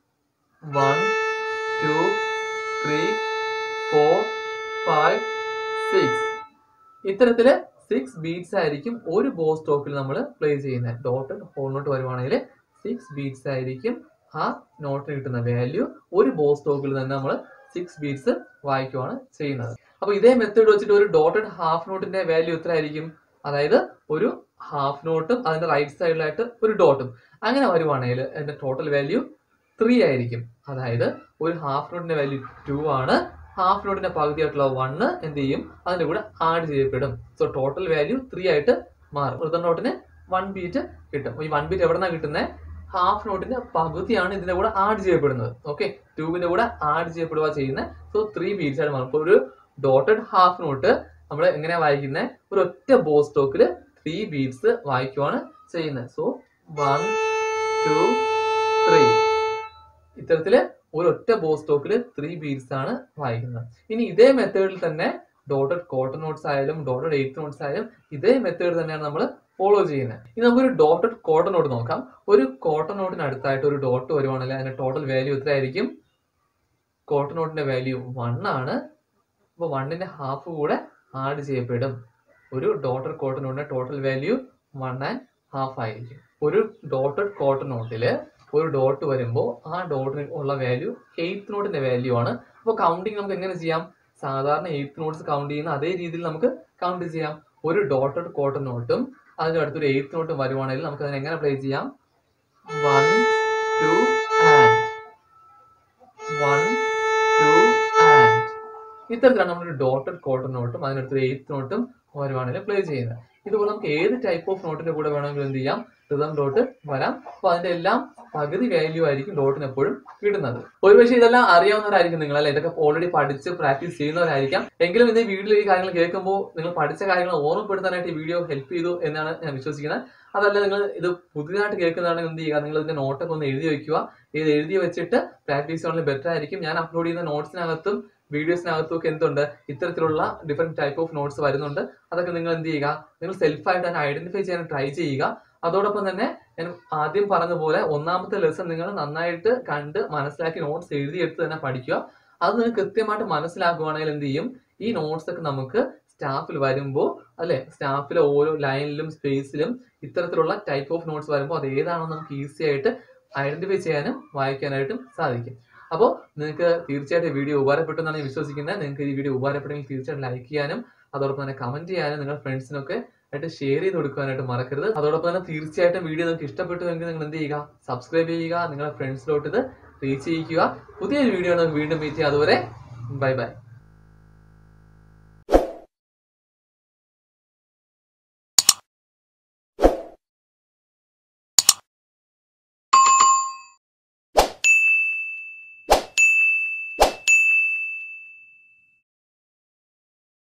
one two three four five six ഇത്തരത്തില് സിക്സ് ബീറ്റ്സ് ആയിരിക്കും ഒരു ബോ സ്റ്റോക്കിൽ നമ്മൾ പ്ലേ ചെയ്യുന്നത് ഡോട്ടഡ് ഹോൾ നോട്ട് വരുവാണെങ്കിൽ സിക്സ് ബീറ്റ്സ് ആയിരിക്കും ആ നോട്ടിന് കിട്ടുന്ന വാല്യൂ ഒരു ബോ സ്റ്റോക്കിൽ തന്നെ നമ്മൾ സിക്സ് ബീറ്റ്സ് വായിക്കുവാണ് ചെയ്യുന്നത് അപ്പൊ ഇതേ മെത്തേഡ് വെച്ചിട്ട് ഒരു ഡോട്ടഡ് ഹാഫ് നോട്ടിന്റെ വാല്യൂ എത്ര ആയിരിക്കും അതായത് ഒരു ഹാഫ് നോട്ടും അതിന്റെ റൈറ്റ് സൈഡിലായിട്ട് ഒരു ഡോട്ടും അങ്ങനെ വരുവാണെങ്കിൽ അതിന്റെ ടോട്ടൽ വാല്യൂ ത്രീ ആയിരിക്കും അതായത് ഒരു ഹാഫ് നോട്ടിന്റെ വാല്യൂ ടു ആണ് ഹാഫ് നോട്ടിന്റെ പകുതിയായിട്ടുള്ള വണ്ണ് എന്ത് ചെയ്യും അതിന്റെ കൂടെ ആഡ് ചെയ്യപ്പെടും സോ ടോട്ടൽ വാല്യൂ ത്രീ ആയിട്ട് മാറും റിതം നോട്ടിന് വൺ ബീറ്റ് കിട്ടും ഈ വൺ ബീറ്റ് എവിടെ നിന്നാണ് കിട്ടുന്നത് ഹാഫ് നോട്ടിന്റെ പകുതിയാണ് ഇതിന്റെ കൂടെ ആഡ് ചെയ്യപ്പെടുന്നത് ഓക്കെ ടൂവിന്റെ കൂടെ ആഡ് ചെയ്യപ്പെടുക ചെയ്യുന്നത് സോ ത്രീ ബീറ്റ്സ് ആയിട്ട് മാറും ഇപ്പൊ ഒരു ഡോട്ടഡ് ഹാഫ് നോട്ട് നമ്മൾ എങ്ങനെയാ വായിക്കുന്നത് ഒരു ഒറ്റ ബോ സ്റ്റോക്കിൽ ത്രീ ബീറ്റ്സ് വായിക്കുവാണ് ചെയ്യുന്നത് സോ വൺ ടു ത്രീ ഇത്തരത്തില് ഒരു ഒറ്റ ബോ സ്റ്റോക്കിൽ ത്രീ ബീറ്റ്സ് ആണ് വായിക്കുന്നത് ഇനി ഇതേ മെത്തേഡിൽ തന്നെ ഡോട്ടഡ് കോട്ടൺ നോട്ട്സ് ആയാലും ഡോട്ടഡ് എയ്ത്ത് നോട്ട്സ് ആയാലും ഇതേ മെത്തേഡ് തന്നെയാണ് നമ്മൾ ഫോളോ ചെയ്യുന്നത് ഇനി നമുക്കൊരു ഡോട്ടഡ് കോട്ടൺ നോട്ട് നോക്കാം ഒരു കോട്ടൺ നോട്ടിന് അടുത്തായിട്ട് ഒരു ഡോട്ട് വരുവാണെങ്കിൽ അതിന്റെ ടോട്ടൽ വാല്യൂ എത്ര ആയിരിക്കും കോട്ടൺ നോട്ടിന്റെ വാല്യൂ വൺ ആണ് അപ്പോൾ വണ്ണിന്റെ ഹാഫ് കൂടെ ആഡ് ചെയ്യപ്പെടും ഒരു ഡോട്ടഡ് കോട്ടൺ നോട്ടിന്റെ total value one and half ആയിരിക്കും ഒരു ഡോട്ടഡ് കോട്ടൺ നോട്ടിൽ ഒരു ഡോട്ട് വരുമ്പോൾ ആ ഡോട്ടിന് ഉള്ള വാല്യൂ എയ്ത്ത് നോട്ടിന്റെ വാല്യൂ ആണ് അപ്പോൾ കൗണ്ടിങ് നമുക്ക് എങ്ങനെ ചെയ്യാം സാധാരണ എയ്ത്ത് നോട്ട്സ് കൗണ്ട് ചെയ്യുന്ന അതേ രീതിയിൽ നമുക്ക് കൗണ്ട് ചെയ്യാം ഒരു ഡോട്ടഡ് കോട്ടൺ നോട്ടും അതിന്റെ അടുത്തൊരു എയ്ത്ത് നോട്ടും വരുവാണെങ്കിൽ നമുക്ക് അതിനെ എങ്ങനെ പ്ലേ ചെയ്യാം one two and one two and ഇത്തരത്തിലാണ് നമ്മളൊരു ഡോട്ടഡ് കോട്ടൺ നോട്ടും അതിനടുത്തൊരു എയ്ത്ത് നോട്ടും വരുവാണെങ്കിൽ പ്ലേ ചെയ്യുന്നത് ഇതുപോലെ നമുക്ക് ഏത് ടൈപ്പ് ഓഫ് നോട്ടിന്റെ കൂടെ വേണമെങ്കിലും എന്ത് ചെയ്യാം റിതം ഡോട്ട് വരാം അപ്പൊ അതിന്റെ എല്ലാം പകുതി വാല്യൂ ആയിരിക്കും ഡോട്ടിന് എപ്പോഴും കിട്ടുന്നത് ഒരുപക്ഷെ ഇതെല്ലാം അറിയാവുന്നവരായിരിക്കും നിങ്ങൾ അല്ലെ ഇതൊക്കെ ഓൾറെഡി പഠിച്ച് പ്രാക്ടീസ് ചെയ്യുന്നവരായിരിക്കാം എങ്കിലും ഇന്ന് ഈ വീഡിയോയിൽ ഈ കാര്യങ്ങൾ കേൾക്കുമ്പോൾ നിങ്ങൾ പഠിച്ച കാര്യങ്ങൾ ഓർമ്മപ്പെടുത്താനായിട്ട് ഈ വീഡിയോ ഹെൽപ്പ് ചെയ്തു എന്നാണ് ഞാൻ വിശ്വസിക്കുന്നത് അതല്ല നിങ്ങൾ ഇത് പുതിയതായിട്ട് കേൾക്കുന്നതാണെങ്കിൽ എന്ത് ചെയ്യുക നിങ്ങൾ ഇതിന്റെ നോട്ടൊക്കെ ഒന്ന് എഴുതി വെക്കുക ഇത് എഴുതി വെച്ചിട്ട് പ്രാക്ടീസ് ചെയ്യുകയാണെങ്കിൽ ബെറ്റർ ആയിരിക്കും ഞാൻ അപ്ലോഡ് ചെയ്യുന്ന നോട്ട്സിനകത്തും വീഡിയോസിനകത്തൊക്കെ എന്തുണ്ട് ഇത്തരത്തിലുള്ള ഡിഫറെന്റ് ടൈപ്പ് ഓഫ് നോട്ട്സ് വരുന്നുണ്ട് അതൊക്കെ നിങ്ങൾ എന്ത് ചെയ്യുക നിങ്ങൾ സെൽഫായിട്ട് തന്നെ ഐഡന്റിഫൈ ചെയ്യാൻ ട്രൈ ചെയ്യുക അതോടൊപ്പം തന്നെ ഞാൻ ആദ്യം പറഞ്ഞ പോലെ ഒന്നാമത്തെ ലെസൺ നിങ്ങൾ നന്നായിട്ട് കണ്ട് മനസ്സിലാക്കി നോട്ട്സ് എഴുതിയെടുത്ത് തന്നെ പഠിക്കുക അത് നിങ്ങൾക്ക് കൃത്യമായിട്ട് മനസ്സിലാക്കുകയാണെങ്കിൽ എന്ത് ചെയ്യും ഈ നോട്ട്സ് ഒക്കെ നമുക്ക് സ്റ്റാഫിൽ വരുമ്പോൾ അല്ലെ സ്റ്റാഫിലെ ഓരോ ലൈനിലും സ്പേസിലും ഇത്തരത്തിലുള്ള ടൈപ്പ് ഓഫ് നോട്ട്സ് വരുമ്പോൾ അത് ഏതാണെന്ന് നമുക്ക് ഈസി ആയിട്ട് ഐഡന്റിഫൈ ചെയ്യാനും വായിക്കാനായിട്ടും സാധിക്കും അപ്പോൾ നിങ്ങൾക്ക് തീർച്ചയായിട്ടും വീഡിയോ ഉപകാരപ്പെട്ടു എന്നാണ് ഞാൻ വിശ്വസിക്കുന്നത് നിങ്ങൾക്ക് ഈ വീഡിയോ ഉപകാരപ്പെട്ടെങ്കിൽ തീർച്ചയായിട്ടും ലൈക്ക് ചെയ്യാനും അതോടൊപ്പം തന്നെ കമന്റ് ചെയ്യാനും നിങ്ങളുടെ ഫ്രണ്ട്സിനൊക്കെ ആയിട്ട് ഷെയർ ചെയ്ത് കൊടുക്കാനായിട്ട് മറക്കരുത് അതോടൊപ്പം തന്നെ തീർച്ചയായിട്ടും വീഡിയോ നിങ്ങൾക്ക് ഇഷ്ടപ്പെട്ടുവെങ്കിൽ നിങ്ങൾ എന്ത് ചെയ്യുക സബ്സ്ക്രൈബ് ചെയ്യുക നിങ്ങളുടെ ഫ്രണ്ട്സിലോട്ട് ഇത് റീച്ച് ചെയ്യിക്കുക പുതിയൊരു വീഡിയോ നമുക്ക് വീണ്ടും മീറ്റ് ചെയ്യാം അതുവരെ ബൈ ബൈ